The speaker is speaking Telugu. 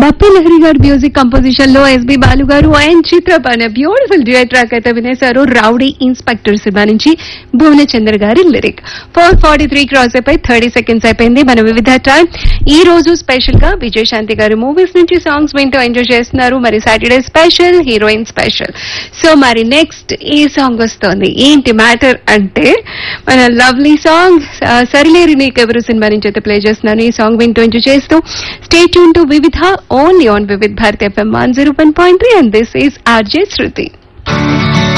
బప్పి లహరి గారి మ్యూజిక్ కంపోజిషన్ లో ఎస్బి బాలు గారు అండ్ చిత్రపన బ్యూటిఫుల్ డ్యూయట్ ట్రాక్ అయితే వినేశారు రౌడీ ఇన్స్పెక్టర్ సినిమా నుంచి భువనచంద్ర గారి lyric four forty three cross అయిపోయి థర్టీ సెకండ్స్ అయిపోయింది మన వివిధ టైం ఈ రోజు స్పెషల్ గా విజయశాంతి గారి మూవీస్ నుంచి సాంగ్స్ వింటూ ఎంజాయ్ చేస్తున్నారు మరి Saturday special heroine special so మరి నెక్స్ట్ ఈ సాంగ్ వస్తోంది ఏంటి మ్యాటర్ అంటే మన లవ్లీ సాంగ్ సరిలేరి నీకెవరు సినిమా నుంచి అయితే ప్లే చేస్తున్నాను ఈ సాంగ్ వింటూ ఎంజాయ్ చేస్తూ stay tune to Vividh only on Vividh Bharat FM one zero one point three and this is RJ Shruti